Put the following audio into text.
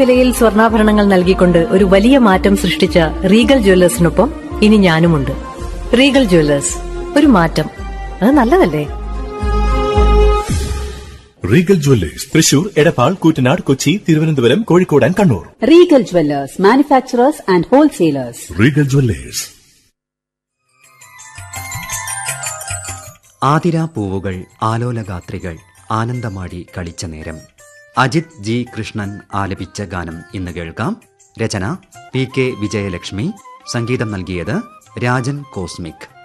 വിലയിൽ സ്വർണ്ണാഭരണങ്ങൾ നൽകിക്കൊണ്ട് ഒരു വലിയ മാറ്റം സൃഷ്ടിച്ച റീഗൽ ജ്വല്ലേഴ്സിനൊപ്പം ഇനി ഞാനുമുണ്ട് റീഗൽ ജ്വല്ലേഴ്സ് ഒരു മാറ്റം അത് നല്ലതല്ലേ Regal jewellers Thrissur Edappal Koottanad Kochi Thiruvananthapuram Kozhikode and Kannur Regal Jewelers, manufacturers and wholesalers. Regal jewellers ആതിരാപ്പൂവുകൾ ആലോലഗാത്രികൾ ആനന്ദമാടി കളിച്ച നേരം അജിത് ജി കൃഷ്ണൻ ആലപിച്ച ഗാനം ഇന്ന് കേൾക്കാം രചന പി കെ വിജയലക്ഷ്മി സംഗീതം നൽകിയത് രാജൻ കോസ്മിക്